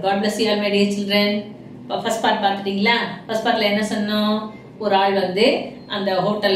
God bless you all my dear children first part பார்த்துட்டீங்களா first பார்ட்ல என்ன சொன்னோம் ஒரு ஆள் வந்து அந்த ஹோட்டல்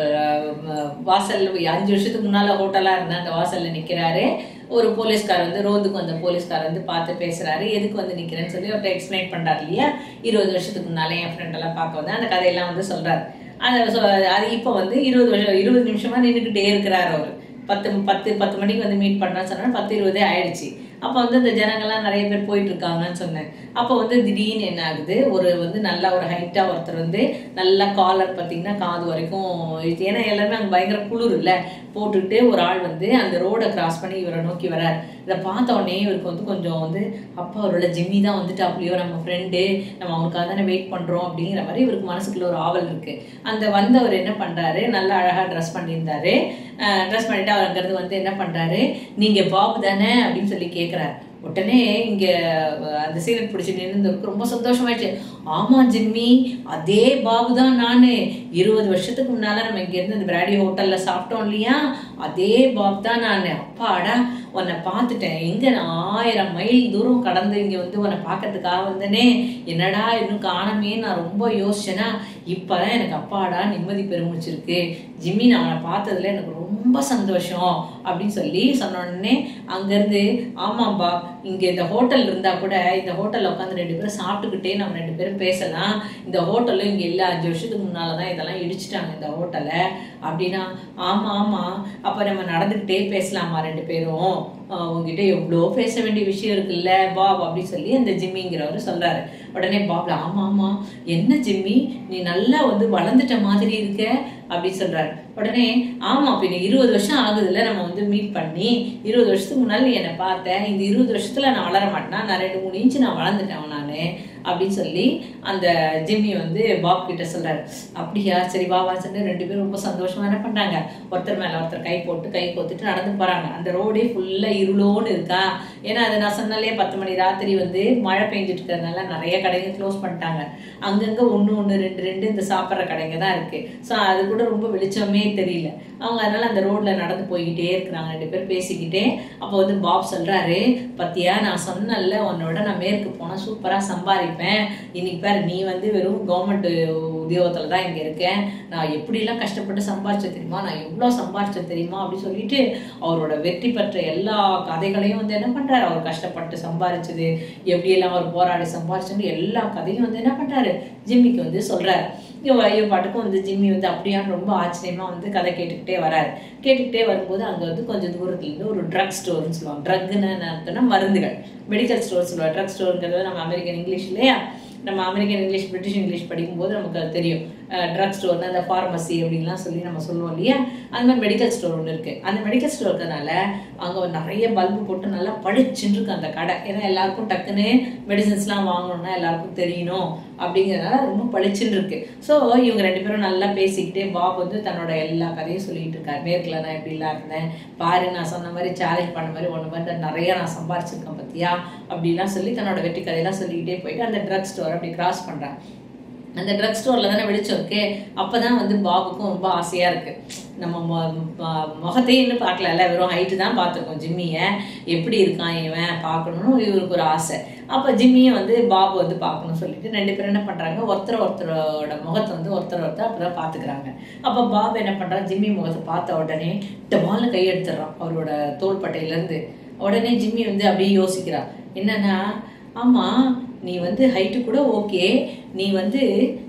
வாசல் அஞ்சு வருஷத்துக்கு முன்னால ஹோட்டலா இருந்த அந்த வாசல்ல நிக்கிறாரு ஒரு போலீஸ்கார் வந்து ரோந்துக்கு வந்த போலீஸ்கார் வந்து பார்த்து பேசுறாரு எதுக்கு வந்து நிக்கிறேன்னு சொல்லி அவர்கிட்ட எக்ஸ்பிளைன் பண்றாரு இல்லையா இருபது வருஷத்துக்கு முன்னால என் ஃப்ரெண்ட் எல்லாம் பார்க்க வந்து அந்த கதையெல்லாம் வந்து சொல்றாரு அது சொ- அது இப்போ வந்து இருபது வருஷம் இருபது நிமிஷமா நின்றுக்கிட்டே இருக்கிறாரு அவர் பத்து பத்து பத்து மணிக்கு வந்து மீட் பண்ணான்னு சொன்னா பத்து இருபதே ஆயிடுச்சு அப்போ வந்து இந்த ஜனங்கள்லாம் நிறைய பேர் போயிட்டு இருக்காங்கன்னு சொன்னேன் அப்போ வந்து திடீர்னு என்ன ஆகுது ஒரு வந்து நல்லா ஒரு ஹைட்டா ஒருத்தர் வந்து நல்லா காலர் பார்த்தீங்கன்னா காது வரைக்கும் இழுத்து ஏன்னா எல்லாருமே அங்கே பயங்கர குளிர் இல்ல போட்டுக்கிட்டு ஒரு ஆள் வந்து அந்த ரோடை கிராஸ் பண்ணி இவரை நோக்கி வரார் இதை பார்த்த உடனே இவருக்கு வந்து கொஞ்சம் வந்து அப்பா அவரோட ஜிம்மி தான் வந்துட்டு அப்படியோ நம்ம ஃப்ரெண்டு நம்ம அவனுக்காக தானே வெயிட் பண்றோம் அப்படிங்கிற மாதிரி இவருக்கு மனசுக்குள்ள ஒரு ஆவல் இருக்கு அந்த வந்தவர் என்ன பண்றாரு நல்லா அழகா ட்ரெஸ் பண்ணியிருந்தாரு ட்ரெஸ் பண்ணிட்டு அவர் அங்கிருந்து வந்து என்ன பண்றாரு நீங்க பாபு தானே அப்படின்னு சொல்லி கேக்குறாரு உடனே இங்க அஹ், அந்த சீரட் பிடிச்சி நின்றுருக்கு ரொம்ப சந்தோஷமாயிடுச்சு ஆமா ஜிம்மி அதே பாபு தான் நானு இருபது வருஷத்துக்கு முன்னால நம்ம இங்க இருந்து இந்த பிராடி ஹோட்டல்ல சாப்பிட்டோம் இல்லையா அதே பாபு தான் நானு அப்பாடா உன்னை பார்த்துட்டேன் எங்க நான் ஆயிரம் மைல் தூரம் கடந்து இங்க வந்து உன்னை பார்க்கறதுக்காக வந்தனே என்னடா இன்னும் காணமே நான் ரொம்ப யோசிச்சேனா இப்பதான் எனக்கு அப்பாடா நிம்மதி பெருமிச்சிருக்கு ஜிம்மி நான் அவனை பார்த்ததுல எனக்கு ரொம்ப சந்தோஷம் அப்படின்னு சொல்லி சொன்ன உடனே அங்கிருந்து ஆமாம்பா இங்க இந்த ஹோட்டல் இருந்தா கூட இந்த ஹோட்டல்ல உட்காந்து ரெண்டு பேரும் சாப்பிட்டுக்கிட்டே நம்ம ரெண்டு பேரும் பேசலாம் இந்த ஹோட்டலும் இங்க இல்ல அஞ்சு வருஷத்துக்கு முன்னாலதான் இதெல்லாம் இடிச்சிட்டாங்க இந்த ஹோட்டலை அப்படின்னா ஆமா ஆமா அப்ப நம்ம நடந்துக்கிட்டே பேசலாமா ரெண்டு பேரும் ஆஹ் உங்ககிட்ட எவ்வளோ பேச வேண்டிய விஷயம் இருக்குல்ல பாப் அப்படின்னு சொல்லி அந்த ஜிம்மிங்கிறவர் சொல்றாரு உடனே பாப்ல ஆமா ஆமா என்ன ஜிம்மி நீ நல்லா வந்து வளர்ந்துட்ட மாதிரி இருக்க அப்படின்னு சொல்றாரு உடனே ஆமா பின்ன இருபது வருஷம் ஆகுதுல்ல நம்ம வந்து மீட் பண்ணி இருபது வருஷத்துக்கு முன்னாடி நீ என்னை பார்த்தேன் இந்த இருபது வருஷத்துல நான் வளர மாட்டேனா நான் ரெண்டு மூணு இன்ச்சு நான் வளர்ந்துட்டேன் நானு அப்படின்னு சொல்லி அந்த ஜிம்மி வந்து பாப் கிட்ட சொல்றாரு அப்படியா சரி பாபா சொல்லி ரெண்டு பேரும் ரொம்ப சந்தோஷமா என்ன பண்றாங்க ஒருத்தர் மேல ஒருத்தர் கை போட்டு கை கோத்துட்டு நடந்து போறாங்க அந்த ரோடே ஃபுல்லா இருளோன்னு இருக்கா ஏன்னா அது நான் சொன்னாலே பத்து மணி ராத்திரி வந்து மழை பெஞ்சிட்டு இருக்கிறதுனால நிறைய கடைங்க க்ளோஸ் பண்ணிட்டாங்க அங்கங்க ஒண்ணு ஒண்ணு ரெண்டு ரெண்டு இந்த சாப்பிட்ற கடைங்க தான் இருக்கு ஸோ அது கூட ரொம்ப வெளிச்சமே தெரியல அவங்க அதனால அந்த ரோட்ல நடந்து போய்கிட்டே இருக்கிறாங்க ரெண்டு பேர் பேசிக்கிட்டே அப்போ வந்து பாப் சொல்றாரு பத்தியா நான் சொன்னேன்ல உன்னோட நான் மேற்கு போனா சூப்பரா சம்பாதிப்பேன் இன்னைக்கு பாரு நீ வந்து வெறும் கவர்மெண்ட் உத்தியோகத்துல தான் இங்க இருக்கேன் நான் எப்படிலாம் கஷ்டப்பட்டு சம்பாரிச்ச தெரியுமா நான் எவ்வளவு சம்பாரிச்சேன் தெரியுமா அப்படின்னு சொல்லிட்டு அவரோட வெற்றி பெற்ற எல்லா கதைகளையும் வந்து என்ன பண்றாரு அவர் கஷ்டப்பட்டு சம்பாரிச்சது எப்படியெல்லாம் அவர் போராடி சம்பாரிச்சுன்னு எல்லா கதையும் வந்து என்ன பண்றாரு ஜிம்மிக்கு வந்து சொல்றாரு இவ இவ பாட்டுக்கும் வந்து ஜிம்மி வந்து அப்படியான்னு ரொம்ப ஆச்சரியமா வந்து கதை கேட்டுக்கிட்டே வராரு கேட்டுக்கிட்டே வரும்போது அங்க வந்து கொஞ்சம் தூரத்துல இருந்து ஒரு ட்ரக் ஸ்டோர்னு சொல்லுவாங்க ட்ரக்னு என்ன அர்த்தம்னா மருந்துகள் மெடிக்கல் ஸ்டோர் சொல்லுவாங்க ட்ரக் ஸ்டோருங்கிறது நம்ம அமெரிக்கன் இங்கிலீஷ் இல்லையா நம்ம அமெரிக்கன் இங்கிலீஷ் பிரிட்டிஷ் இங்கிலீஷ் படிக்கும்போது நமக்கு அது தெரியும் ட்ரக் ஸ்டோர்னா அந்த ஃபார்மசி அப்படின்லாம் சொல்லி நம்ம சொல்லுவோம் இல்லையா அந்த மாதிரி மெடிக்கல் ஸ்டோர் ஒன்று இருக்கு அந்த மெடிக்கல் ஸ்டோர் இருக்கிறதுனால அங்கே நிறைய பல்பு போட்டு நல்லா பளிச்சுன்னு இருக்கு அந்த கடை ஏன்னா எல்லாருக்கும் டக்குன்னு மெடிசன்ஸ்லாம் வாங்கணும்னா எல்லாருக்கும் தெரியணும் அப்படிங்கிறதுனால ரொம்ப பளிச்சுன்னு இருக்கு ஸோ இவங்க ரெண்டு பேரும் நல்லா பேசிக்கிட்டே பாப் வந்து தன்னோட எல்லா கதையும் சொல்லிட்டு இருக்காரு மேற்குல நான் இப்படிலாம் இருந்தேன் பாரு நான் சொன்ன மாதிரி சேலஞ்ச் பண்ண மாதிரி ஒன்று மாதிரி நிறைய நான் சம்பாரிச்சிருக்கேன் பத்தியா அப்படிலாம் சொல்லி தன்னோட வெற்றி கதையெல்லாம் சொல்லிக்கிட்டே போயிட்டு அந்த ட்ரக் ஸ்டோர் அப்படி கிராஸ் பண்றான் அந்த ட்ரக் ஸ்டோர்ல தானே வெளிச்சம் இருக்கு அப்பதான் வந்து பாபுக்கும் ரொம்ப ஆசையா இருக்கு நம்ம மொ- ம- முகத்தையும் இன்னும் பார்க்கல வெறும் ஹைட்டு தான் பார்த்துருக்கோம் ஜிம்மியை எப்படி இருக்கான் இவன் பார்க்கணும்னு இவருக்கு ஒரு ஆசை அப்போ ஜிம்மியை வந்து பாபு வந்து பார்க்கணும்னு சொல்லிட்டு ரெண்டு பேரும் என்ன பண்றாங்க ஒருத்தர் ஒருத்தரோட முகத்தை வந்து ஒருத்தர் ஒருத்தர் அப்பதான் பார்த்துக்கிறாங்க அப்போ பாபு என்ன பண்றான் ஜிம்மி முகத்தை பார்த்த உடனே டபால்னு கை எடுத்துடுறான் அவரோட தோள்பட்டையில இருந்து உடனே ஜிம்மி வந்து அப்படியே யோசிக்கிறா என்னன்னா ஆமா நீ வந்து ஹைட்டு கூட ஓகே நீ வந்து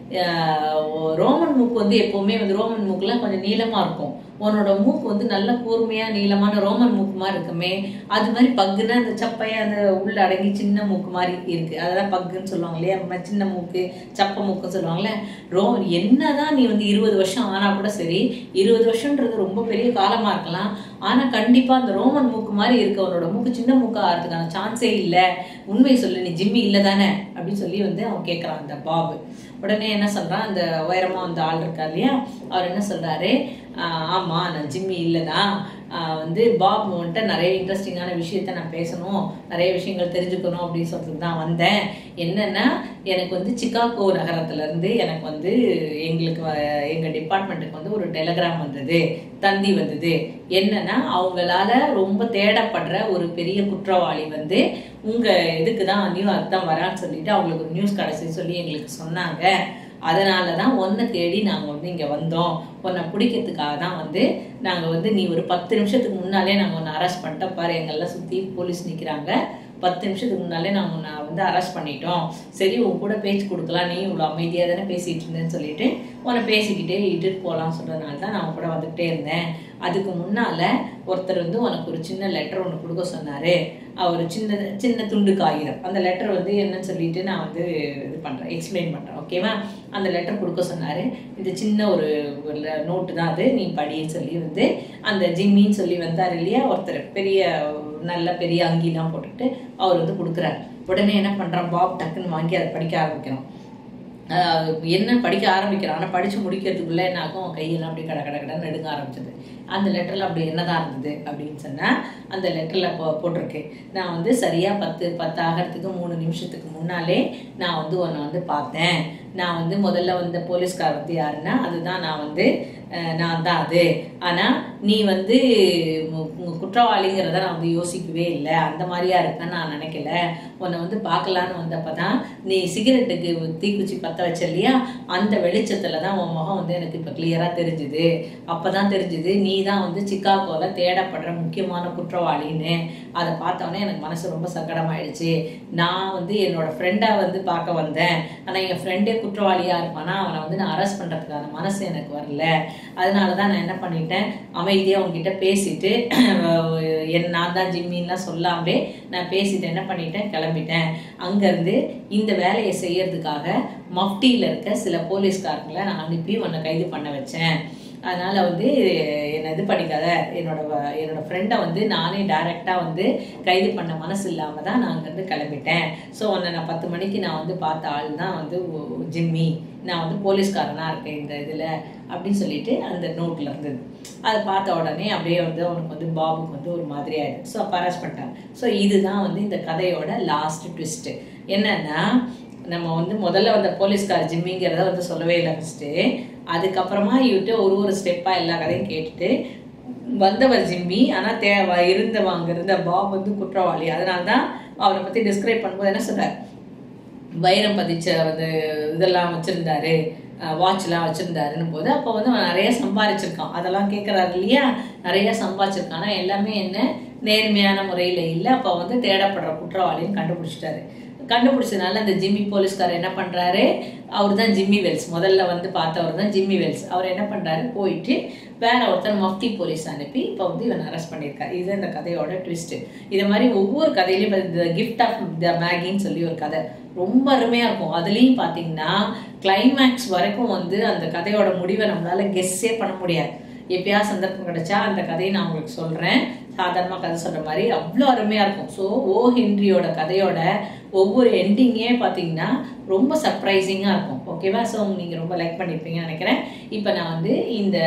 ஆஹ், ரோமன் மூக்கு வந்து எப்பவுமே வந்து ரோமன் மூக்குலாம் கொஞ்சம் நீளமா இருக்கும் உன்னோட மூக்கு வந்து நல்ல கூர்மையா நீளமான ரோமன் மூக்கு மாதிரி இருக்குமே அது மாதிரி பக்குன்னா அந்த சப்பையா அந்த உள்ள அடங்கி சின்ன மூக்கு மாதிரி இருக்கு அதெல்லாம் பக்குன்னு சொல்லுவாங்க இல்லையா அந்த மாதிரி சின்ன மூக்கு சப்பை மூக்குன்னு சொல்லுவாங்கல்ல ரோ என்னதான் நீ வந்து இருபது வருஷம் ஆனா கூட சரி இருபது வருஷம்ன்றது ரொம்ப பெரிய காலமா இருக்கலாம் ஆனா கண்டிப்பா அந்த ரோமன் மூக்கு மாதிரி இருக்க உன்னோட மூக்கு சின்ன மூக்கா ஆகிறதுக்கான சான்ஸே இல்லை உண்மை சொல்லு நீ ஜிம்மி இல்லை தானே அப்படின்னு சொல்லி வந்து அவன் கேட்கறான் அந்த பாபு உடனே என்ன சொல்றான் அந்த உயரமா அந்த ஆள் இருக்கா இல்லையா அவர் என்ன சொல்றாரு ஆஹ் ஆமா நான் ஜிம்மி இல்லதான் ஆஹ் வந்து பாப் வந்துட்டு நிறைய இன்ட்ரெஸ்டிங்கான விஷயத்த நான் பேசணும் நிறைய விஷயங்கள் தெரிஞ்சுக்கணும் அப்படின்னு சொல்றதுக்கு தான் வந்தேன் என்னன்னா எனக்கு வந்து சிகாகோ நகரத்துல இருந்து எனக்கு வந்து எங்களுக்கு வ- எங்க டிபார்ட்மெண்ட்டுக்கு வந்து ஒரு டெலகிராம் வந்தது தந்தி வந்தது என்னன்னா அவங்களால ரொம்ப தேடப்படுற ஒரு பெரிய குற்றவாளி வந்து உங்க இதுக்கு தான் நியூயார்க் தான் வரான்னு சொல்லிட்டு அவங்களுக்கு ஒரு நியூஸ் கடைசி சொல்லி எங்களுக்கு சொன்னாங்க அதனால தான் ஒன்றை தேடி நாங்கள் வந்து இங்கே வந்தோம் உன்னை பிடிக்கிறதுக்காக தான் வந்து நாங்கள் வந்து நீ ஒரு பத்து நிமிஷத்துக்கு முன்னாலே நாங்கள் உன்னை அரெஸ்ட் பண்ணிட்டோம் பாரு எங்கெல்லாம் சுற்றி போலீஸ் நிற்கிறாங்க பத்து நிமிஷத்துக்கு முன்னாலே நாங்கள் உன்னை வந்து அரெஸ்ட் பண்ணிட்டோம் சரி உன் கூட பேச்சு கொடுக்கலாம் நீ இவ்வளோ அமைதியாக தானே பேசிகிட்டு இருந்தேன்னு சொல்லிட்டு உன்னை பேசிக்கிட்டே இட்டுட்டு போகலாம்னு சொல்கிறதுனால தான் நான் உன் கூட வந்துக்கிட்டே இருந்தேன் அதுக்கு முன்னால் ஒருத்தர் வந்து உனக்கு ஒரு சின்ன லெட்டர் ஒன்று கொடுக்க சொன்னார் அவர் சின்ன சின்ன துண்டு காகிதம் அந்த லெட்டர் வந்து என்னன்னு சொல்லிட்டு நான் வந்து இது பண்ணுறேன் எக்ஸ்பிளைன் பண்ணுறேன் ஓகேவா அந்த லெட்டர் கொடுக்க சொன்னார் இது சின்ன ஒரு நோட்டு தான் அது நீ படின்னு சொல்லி வந்து அந்த ஜிம்மின்னு சொல்லி வந்தார் இல்லையா ஒருத்தர் பெரிய நல்ல பெரிய அங்கிலாம் போட்டுட்டு அவர் வந்து கொடுக்குறாரு உடனே என்ன பண்ணுறான் பாப் டக்குன்னு வாங்கி அதை படிக்க ஆரம்பிக்கிறோம் அஹ் என்ன படிக்க ஆரம்பிக்கிறான் ஆனால் படித்து முடிக்கிறதுக்குள்ளே என்ன ஆகும் அவன் கையெல்லாம் அப்படி கட கட கடன்னு நடுங்க ஆரம்பிச்சது அந்த லெட்டரில் அப்படி என்னதான் இருந்தது அப்படின்னு சொன்னால் அந்த லெட்டரில் போ போட்டிருக்கு நான் வந்து சரியாக பத்து பத்து ஆகிறதுக்கு மூணு நிமிஷத்துக்கு முன்னாலே நான் வந்து உன்னை வந்து பார்த்தேன் நான் வந்து முதல்ல வந்த போலீஸ்கார் வந்து யாருன்னா அதுதான் நான் வந்து அஹ், நான் தான் அது ஆனால் நீ வந்து மு- மு- குற்றவாளிங்கிறத நான் வந்து யோசிக்கவே இல்லை அந்த மாதிரியா இருக்கேன்னு நான் நினைக்கல உன்னை வந்து பார்க்கலான்னு வந்தப்போ தான் நீ சிகரெட்டுக்கு தீக்குச்சி பற்ற வச்ச இல்லையா அந்த வெளிச்சத்தில் தான் உன் முகம் வந்து எனக்கு இப்போ கிளியராக தெரிஞ்சுது அப்போ தான் தெரிஞ்சுது நீ தான் வந்து சிக்காகோவில் தேடப்படுற முக்கியமான குற்றவாளின்னு அதை பார்த்தோன்னே எனக்கு மனசு ரொம்ப சங்கடமாயிடுச்சு நான் வந்து என்னோட ஃப்ரெண்டை வந்து பார்க்க வந்தேன் ஆனால் என் ஃப்ரெண்டே குற்றவாளியாக இருப்பானா அவனை வந்து நான் அரெஸ்ட் பண்ணுறதுக்கான மனசு எனக்கு வரல அதனால தான் நான் என்ன பண்ணிட்டேன் அமைதியாக உங்ககிட்ட பேசிட்டு என் நான் தான் ஜிம்மின்லாம் சொல்லாமலே நான் பேசிட்டு என்ன பண்ணிட்டேன் கிளம்பிட்டேன் அங்கேருந்து இந்த வேலையை செய்யறதுக்காக மஃப்டியில் இருக்க சில போலீஸ்காரங்களை நான் அனுப்பி உன்னை கைது பண்ண வச்சேன் அதனால வந்து என்னை இது பண்ணிக்காத என்னோட வ- என்னோட ஃப்ரெண்டை வந்து நானே டைரெக்டாக வந்து கைது பண்ண மனசு இல்லாமல் தான் நான் அங்கேருந்து கிளம்பிட்டேன் ஸோ உன்னை நான் பத்து மணிக்கு நான் வந்து பார்த்த ஆள் தான் வந்து ஒ- ஜிம்மி நான் வந்து போலீஸ்காரனாக இருக்கேன் இந்த இதில் அப்படின்னு சொல்லிட்டு அந்த நோட்டில் இருந்தது அதை பார்த்த உடனே அப்படியே வந்து அவனுக்கு வந்து பாபுக்கு வந்து ஒரு மாதிரி ஆயிடுது ஸோ அப்போ அரெஸ்ட் பண்ணிட்டாங்க ஸோ இதுதான் வந்து இந்த கதையோட லாஸ்ட் ட்விஸ்ட்டு என்னன்னா நம்ம வந்து முதல்ல வந்த போலீஸ்கார் ஜிம்மிங்கிறத வந்து சொல்லவே இல்லை ஃபஸ்ட்டு அதுக்கப்புறமா இவர்கிட்ட ஒரு ஒரு ஸ்டெப்பாக எல்லா கதையும் கேட்டுட்டு வந்தவர் ஜிம்மி ஆனால் தே வ- இருந்தவன் அங்கே இருந்த பாப் வந்து குற்றவாளி அதனால தான் அவரை பற்றி டிஸ்கிரைப் பண்ணும்போது என்ன சொல்றார் வைரம் பதிச்ச வந்து இதெல்லாம் வச்சுருந்தாரு வாட்ச்லாம் வச்சுருந்தாருன்னு போது அப்போ வந்து அவன் நிறைய சம்பாரிச்சிருக்கான் அதெல்லாம் கேட்குறாரு இல்லையா நிறைய சம்பாதிச்சிருக்கான் ஆனா எல்லாமே என்ன நேர்மையான முறையில் இல்லை அப்போ வந்து தேடப்படுற குற்றவாளின்னு கண்டுபிடிச்சிட்டாரு கண்டுபிடிச்சதுனால அந்த ஜிம்மி போலீஸ்காரர் என்ன பண்றாரு அவர் தான் ஜிம்மி வெல்ஸ் முதல்ல வந்து பார்த்தவர் தான் ஜிம்மி வெல்ஸ் அவர் என்ன பண்றாரு போயிட்டு வேற ஒருத்தர் மஃப்டி போலீஸ் அனுப்பி இப்போ வந்து இவன் அரெஸ்ட் பண்ணியிருக்காரு இது இந்த கதையோட ட்விஸ்ட் இது மாதிரி ஒவ்வொரு கதையிலையும் இந்த கிஃப்ட் ஆஃப் த மேகின்னு சொல்லி ஒரு கதை ரொம்ப அருமையா இருக்கும் அதுலேயும் பார்த்தீங்கன்னா கிளைமேக்ஸ் வரைக்கும் வந்து அந்த கதையோட முடிவை நம்மளால கெஸ்ஸே பண்ண முடியாது எப்பயாவது சந்தர்ப்பம் கிடைச்சா அந்த கதையை நான் உங்களுக்கு சொல்கிறேன் சாதாரணமாக கதை சொல்கிற மாதிரி அவ்வளோ அருமையாக இருக்கும் ஸோ ஓ ஹென்ரியோட கதையோட ஒவ்வொரு எண்டிங்கே பார்த்தீங்கன்னா ரொம்ப சர்ப்ரைசிங்காக இருக்கும் ஓகேவா ஸோ நீங்கள் ரொம்ப லைக் பண்ணியிருப்பீங்கன்னு நினைக்கிறேன் இப்போ நான் வந்து இந்த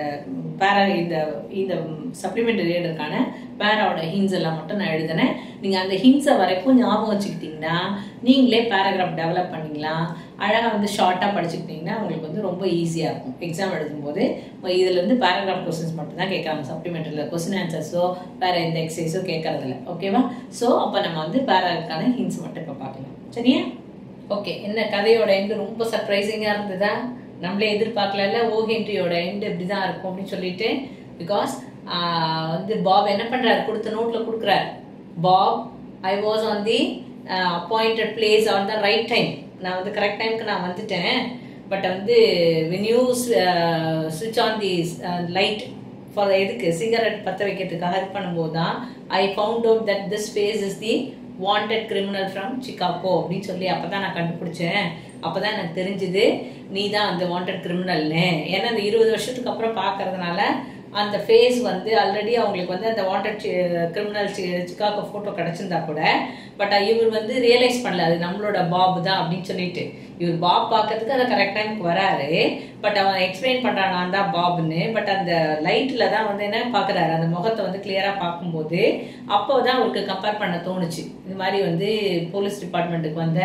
பேரா இந்த இந்த சப்ளிமெண்ட்ரி ரீடருக்கான பேராவோட ஹின்ஸ் எல்லாம் மட்டும் நான் எழுதினேன் நீங்கள் அந்த ஹின்ஸை வரைக்கும் ஞாபகம் வச்சுக்கிட்டிங்கன்னா நீங்களே பேராகிராஃப் டெவலப் பண்ணிக்கலாம் அழகாக வந்து ஷார்ட்டாக படிச்சுக்கிட்டிங்கன்னா உங்களுக்கு வந்து ரொம்ப ஈஸியாக இருக்கும் எக்ஸாம் எழுதும்போது இதில் வந்து பேராகிராஃப் கொஸ்டின்ஸ் மட்டும் தான் கேட்குறாங்க சப்ளிமெண்ட்ரியில் கொஸ்டின் ஆன்சர்ஸோ வேறு எந்த எக்ஸசைஸோ கேட்கறதில்ல ஓகேவா ஸோ அப்போ நம்ம வந்து பேராக்கான ஹின்ஸ் மட்டும் இப்போ பார்க்கலாம் சரியா ஓகே என்ன கதையோட எண்டு ரொம்ப சர்ப்ரைசிங்காக இருந்ததா நம்மளே எதிர்பார்க்கல ஓ ஹென்ரியோட எண்டு இப்படி தான் இருக்கும் அப்படின்னு சொல்லிட்டு பிகாஸ் வந்து பாப் என்ன பண்றாரு கொடுத்த நோட்ல கொடுக்குறாரு Bob I was on the appointed place on the right time நான் வந்து கரெக்ட் டைம்க்கு நான் வந்துட்டேன் பட் வந்து when you ஸ்விட்ச் ஆன் தி லைட் ஃபார் எதுக்கு சிகரெட் பற்ற வைக்கிறதுக்காக இது பண்ணும்போது தான் I found out that this space is the wanted criminal from Chicago அப்படின்னு சொல்லி அப்போ தான் நான் கண்டுபிடிச்சேன் அப்போ தான் எனக்கு தெரிஞ்சுது நீ தான் அந்த வாண்டட் கிரிமினல்னு ஏன்னா அந்த இருபது வருஷத்துக்கு அப்புறம் பார்க்கறதுனால அந்த ஃபேஸ் வந்து ஆல்ரெடி அவங்களுக்கு வந்து அந்த வாண்டட் கிரிமினல் சிக்காகோ ஃபோட்டோ கிடச்சிருந்தா கூட பட் இவர் வந்து ரியலைஸ் பண்ணல அது நம்மளோட பாப் தான் அப்படின்னு சொல்லிட்டு இவர் பாப் பார்க்கறதுக்கு அதை கரெக்ட் டைமுக்கு வராரு பட் அவன் எக்ஸ்பிளைன் பண்ணுறான் நான் தான் பாப்னு பட் அந்த லைட்டில் தான் வந்து என்ன பார்க்குறாரு அந்த முகத்தை வந்து கிளியராக பார்க்கும்போது அப்போ தான் அவருக்கு கம்பேர் பண்ண தோணுச்சு இது மாதிரி வந்து போலீஸ் டிபார்ட்மெண்ட்டுக்கு வந்த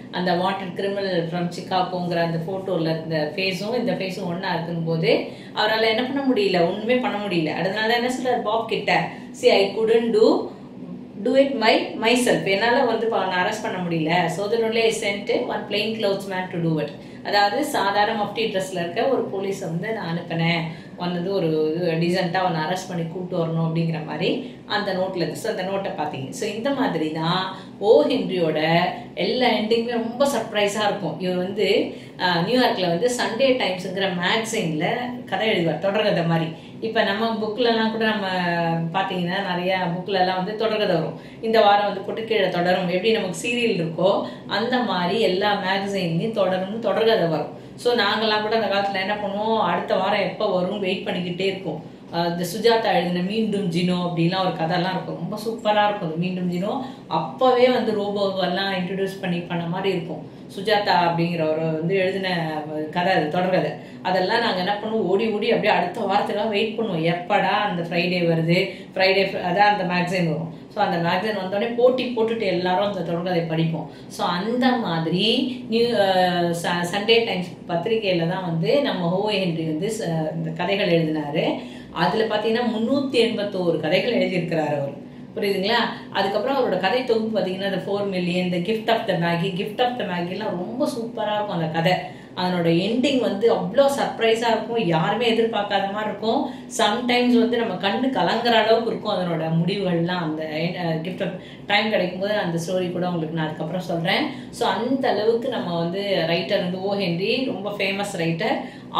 அந்த வாண்டட் கிரிமினல் ஃப்ரம் சிக்காகோங்கிற அந்த ஃபோட்டோவில் இந்த ஃபேஸும் இந்த ஃபேஸும் ஒன்றா இருக்கும் போது அவரால் என்ன பண்ண முடியல ஒன்றுமே பண்ண முடியல அதனால என்ன சொல்றாரு பாப் கிட்ட see I couldn't do do it my myself என்னால் வந்து அவனை அரெஸ்ட் பண்ண முடியல so then only I sent one plain clothes man to do it அதாவது சாதாரண மஃப்டி ட்ரெஸ்ல இருக்க ஒரு போலீஸ் வந்து நான் அனுப்பினேன் வந்தது ஒரு இது டீசெண்டாக அவனை அரெஸ்ட் பண்ணி கூப்பிட்டு வரணும் அப்படிங்கிற மாதிரி அந்த நோட்டில் இருக்கு ஸோ அந்த நோட்டை பார்த்தீங்க ஸோ இந்த மாதிரி தான் ஓ ஹென்ரியோட எல்லா எண்டிங்குமே ரொம்ப சர்ப்ரைஸாக இருக்கும் இவர் வந்து ஆஹ், நியூயார்க்கில் வந்து சண்டே டைம்ஸுங்கிற மேக்சினில் கதை எழுதுவார் தொடர்கதை மாதிரி இப்போ நம்ம புக்லலாம் கூட நம்ம பார்த்தீங்கன்னா நிறைய புக்லலாம் வந்து தொடர்கதை வரும் இந்த வாரம் வந்து போட்டு கீழே தொடரும் எப்படி நமக்கு சீரியல் இருக்கோ அந்த மாதிரி எல்லா மேகசைன்லையும் தொடரும்னு தொடர்கதை வரும் ஸோ நாங்கள்லாம் கூட அந்த காலத்தில் என்ன பண்ணுவோம் அடுத்த வாரம் எப்போ வரும் வெயிட் பண்ணிக்கிட்டே இருக்கோம் அஹ் இந்த சுஜாதா எழுதின மீண்டும் ஜினோ அப்படிலாம் ஒரு கதைலாம் இருக்கும் ரொம்ப சூப்பராக இருக்கும் அந்த மீண்டும் ஜினோ அப்போவே வந்து ரோபோவெல்லாம் இன்ட்ரடியூஸ் பண்ணி பண்ண மாதிரி இருக்கும் சுஜாதா அப்படிங்கிறவர் வந்து எழுதின கதை அது தொடர்கதை அதெல்லாம் நாங்கள் என்ன பண்ணுவோம் ஓடி ஓடி அப்படியே அடுத்த வாரத்துக்காக வெயிட் பண்ணுவோம் எப்படா அந்த ஃப்ரைடே வருது ஃப்ரைடே அதான் அந்த மேக்சின் வரும் ஸோ அந்த மேக்சின் வந்தோடனே போட்டி போட்டுட்டு எல்லாரும் அந்த தொடர்கதை படிப்போம் ஸோ அந்த மாதிரி நியூ சண்டே டைம்ஸ் பத்திரிகையில் தான் வந்து நம்ம ஹோ ஹென்றி வந்து ச- இந்த கதைகள் எழுதினாரு அதில் பார்த்தீங்கன்னா முந்நூற்றி எண்பத்தோரு கதைகள் எழுதியிருக்கிறார் அவர் புரியுதுங்களா அதுக்கப்புறம் அவரோட கதை தொகுப்பு பார்த்தீங்கன்னா இந்த ஃபோர் மில்லியன் இந்த gift of the Magi gift of the மேகிலாம் ரொம்ப சூப்பராக இருக்கும் அந்த கதை அதனோட எண்டிங் வந்து அவ்வளோ சர்ப்ரைஸாக இருக்கும் யாருமே எதிர்பார்க்காத மாதிரி இருக்கும் சம்டைம்ஸ் வந்து நம்ம கண்ணு கலங்குற அளவுக்கு இருக்கும் அதனோட முடிவுகள்லாம் அந்த கிஃப்ட் ஆஃப் டைம் கிடைக்கும் போது அந்த ஸ்டோரி கூட உங்களுக்கு நான் அதுக்கப்புறம் சொல்கிறேன் ஸோ அந்த அளவுக்கு நம்ம வந்து ரைட்டர் வந்து ஓ ஹென்றி ரொம்ப ஃபேமஸ் ரைட்டர்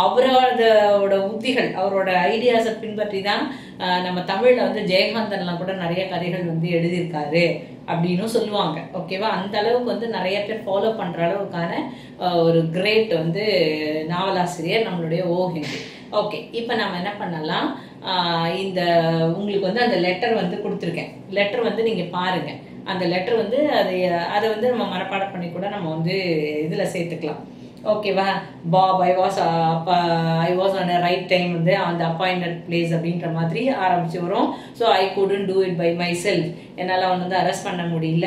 அவரோட உத்திகள் அவரோட ஐடியாஸை பின்பற்றி தான் ஆஹ், நம்ம தமிழில் வந்து ஜெயகாந்தன்லாம் கூட நிறைய கதைகள் வந்து எழுதியிருக்காரு அப்படின்னும் சொல்லுவாங்க ஓகேவா அந்த அளவுக்கு வந்து நிறைய பேர் ஃபாலோ பண்ணுற அளவுக்கான ஆஹ், ஒரு கிரேட் வந்து நாவலாசிரியர் நம்மளுடைய ஓ ஹென்றி ஓகே இப்போ நம்ம என்ன பண்ணலாம் ஆஹ், இந்த உங்களுக்கு வந்து அந்த லெட்டர் வந்து கொடுத்துருக்கேன் லெட்டர் வந்து நீங்கள் பாருங்க அந்த லெட்டர் வந்து அதை அதை வந்து நம்ம மனப்பாடம் பண்ணி கூட நம்ம வந்து இதில் சேர்த்துக்கலாம் ஓகேவா பாப் ஐ வாஸ் அப்பா I was on right time வந்து அந்த அப்பாயிண்டட் பிளேஸ் அப்படின்ற மாதிரி ஆரம்பிச்சு வரும் so I couldn't do it by myself என்னால் அவன் வந்து அரெஸ்ட் பண்ண முடியல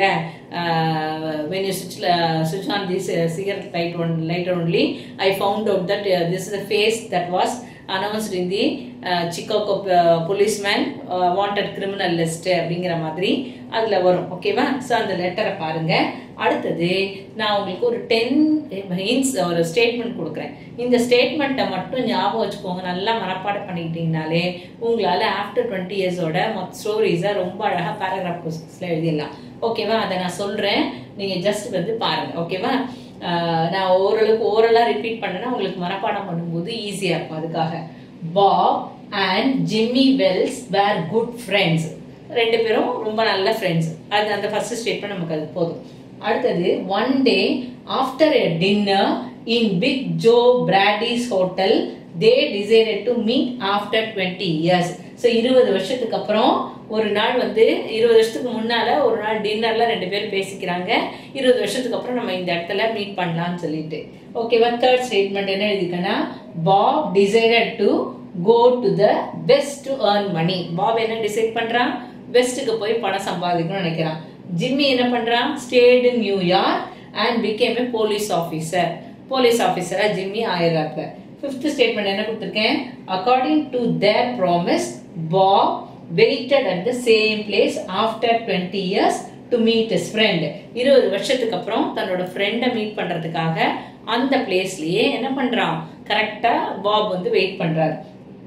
when you switch switch on this cigarette light on light only I found out that this is the face that was announced in the Chicago policeman wanted criminal list அப்படிங்கிற மாதிரி அதில் வரும் ஓகேவா ஸோ அந்த லெட்டரை பாருங்க அடுத்தது நான் உங்களுக்கு ஒரு டென் ஹின்ஸ் ஒரு ஸ்டேட்மெண்ட் கொடுக்குறேன் இந்த ஸ்டேட்மெண்ட்டை மட்டும் ஞாபகம் வச்சுக்கோங்க நல்லா மனப்பாடம் பண்ணிக்கிட்டீங்கனாலே உங்களால் ஆஃப்டர் டுவெண்ட்டி இயர்ஸோட மொத்த ஸ்டோரிஸை ரொம்ப அழகாக பேராகிராஃப் கொஸ்டின்ஸில் எழுதிடலாம் ஓகேவா அதை நான் சொல்கிறேன் நீங்கள் ஜஸ்ட் வந்து பாருங்கள் ஓகேவா ஆஹ் நான் ஓரளவுக்கு ஓரலாக ரிப்பீட் பண்ணேன்னா உங்களுக்கு மனப்பாடம் பண்ணும்போது ஈஸியாக இருக்கும் அதுக்காக Bob and Jimmy Wells were good friends ரெண்டு பேரும் ரொம்ப நல்ல ஃப்ரெண்ட்ஸ் அது அந்த ஃபர்ஸ்ட் ஸ்டேட்மெண்ட் நமக்கு அது போதும் அடுத்தது one day after a dinner in Big Joe Brady's hotel they decided to meet after twenty years so இருபது வருஷத்துக்கு அப்புறம் ஒரு நாள் வந்து இருபது வருஷத்துக்கு முன்னால ஒரு நாள் டின்னர்ல ரெண்டு பேரும் பேசிக்கிறாங்க இருபது வருஷத்துக்கு அப்புறம் நம்ம இந்த இடத்துல மீட் பண்ணலாம்னு சொல்லிட்டு ஓகேவா தேர்ட் ஸ்டேட்மெண்ட் என்ன எழுதிக்கன்னா Bob decided to go to the west to earn money Bob என்ன டிசைட் பண்றான் வெஸ்ட்டுக்கு போய் பணம் சம்பாதிக்கணும்னு நினைக்கிறான் ஜிம்மி என்ன பண்றான் stayed in New York and became a police officer police ஆஃபீஸரா ஜிம்மி ஆயிடுறாப்ல ஃபிஃப்த் ஸ்டேட்மெண்ட் என்ன கொடுத்துருக்கேன் according to their promise Bob waited at the same place after twenty years to meet his friend இருபது வருஷத்துக்கு அப்புறம் தன்னோட ஃப்ரெண்டை மீட் பண்றதுக்காக அந்த பிளேஸ்லயே என்ன பண்றான் கரெக்டா பாப் வந்து வெயிட் பண்றாரு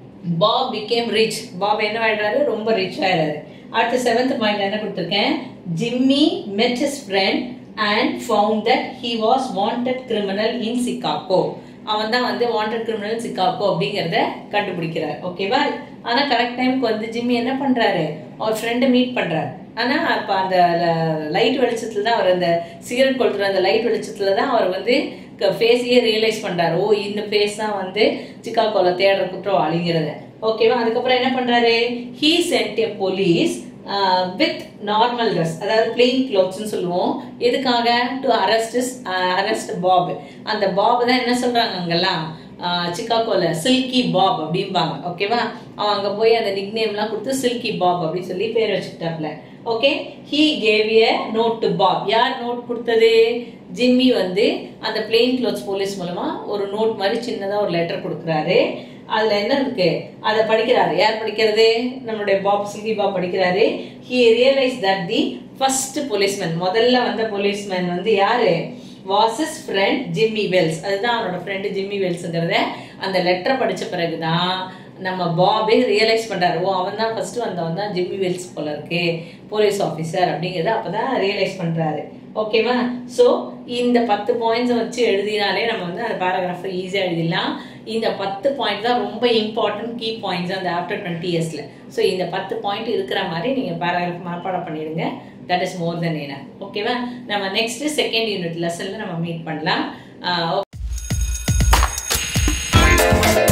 பாப் பிகேம் ரிச் பாப் என்ன ஆயிடுறாரு ரொம்ப ரிச் ஆயிடுறாரு அடுத்த செவன்த் பாயிண்ட் என்ன கொடுத்துருக்கேன் Jimmy met his friend and found that he was wanted criminal in Chicago அவன் தான் வந்து வாண்டட் கிரிமினல் சிக்காகோ அப்படிங்கிறத கண்டுபிடிக்கிறார் ஓகேவா ஆனா கரெக்ட் டைம்க்கு வந்து ஜிம்மி என்ன பண்றாரு அவர் ஃப்ரெண்டை மீட் பண்றாரு ஆனா அப்ப அந்த லைட் வெளிச்சத்துல தான் அவர் அந்த சிகரெட் கொளுத்துற அந்த லைட் வெளிச்சத்துல தான் அவர் வந்து ஃபேஸையே ரியலைஸ் பண்றாரு ஓ இந்த ஃபேஸ் தான் வந்து சிக்காகோல தேடுற குற்றவாளிங்கிறத ஓகேவா அதுக்கப்புறம் என்ன பண்றாரு he sent a police with normal dress அதாவது பிளெயின் க்ளோத்ஸ்னு சொல்லுவோம் எதுக்காக டு அரெஸ்ட் அரெஸ்ட் பாப் அந்த பாப் தான் என்ன சொல்றாங்க அங்கெல்லாம் சிக்காகோல சில்கி பாப் அப்படிம்பாங்க ஓகேவா அவன் அங்க போய் அந்த நிக் நேம்லாம் கொடுத்து சில்கி பாப் அப்படின்னு சொல்லி பேர் வச்சுக்கிட்டாப்ல okay he gave a note to Bob யார் நோட் கொடுத்தது ஜிம்மி வந்து அந்த பிளெயின் க்ளோத்ஸ் போலீஸ் மூலமா ஒரு நோட் மாதிரி சின்னதா ஒரு லெட்டர் கொடுக்குறாரு அதுல என்ன இருக்கு அதை படிக்கிறாரு யார் படிக்கிறது நம்மளுடைய பாப் சில்கி பாப் படிக்கிறாரு he realise that the first policeman முதல்ல வந்த போலீஸ்மேன் வந்து யாரு வாசஸ் ஃப்ரெண்ட் ஜிம்மி வெல்ஸ் அதுதான் அவனோட ஃப்ரெண்டு ஜிம்மி வெல்ஸுங்கிறத அந்த லெட்டர் படிச்ச பிறகுதான் நம்ம பாபே ரியலைஸ் பண்றாரு ஓ அவன் தான் ஃபர்ஸ்ட் வந்தவன் தான் ஜிம்மி வெல்ஸ் போல இருக்கு போலீஸ் ஆஃபீஸர் அப்படிங்கிறத அப்பதான் ரியலைஸ் பண்றாரு ஓகேவா ஸோ இந்த பத்து பாயிண்ட்ஸை வச்சு எழுதினாலே நம்ம வந்து அந்த பேராகிராஃபை ஈஸியாக எழுதிடலாம் இந்த பத்து பாயிண்ட் தான் ரொம்ப இம்பார்ட்டன்ட் கீ பாயிண்ட்ஸ் அந்த ஆஃப்டர் டுவெண்ட்டி இயர்ஸில் ஸோ இந்த பத்து பாயிண்ட் இருக்கிற மாதிரி நீங்கள் பேராகிராஃப் மனப்பாடம் பண்ணிடுங்க தட் இஸ் மோர் தென் என்ன ஓகேவா நம்ம நெக்ஸ்ட் செகண்ட் யூனிட் லெசனில் நம்ம மீட் பண்ணலாம் ஆஹ்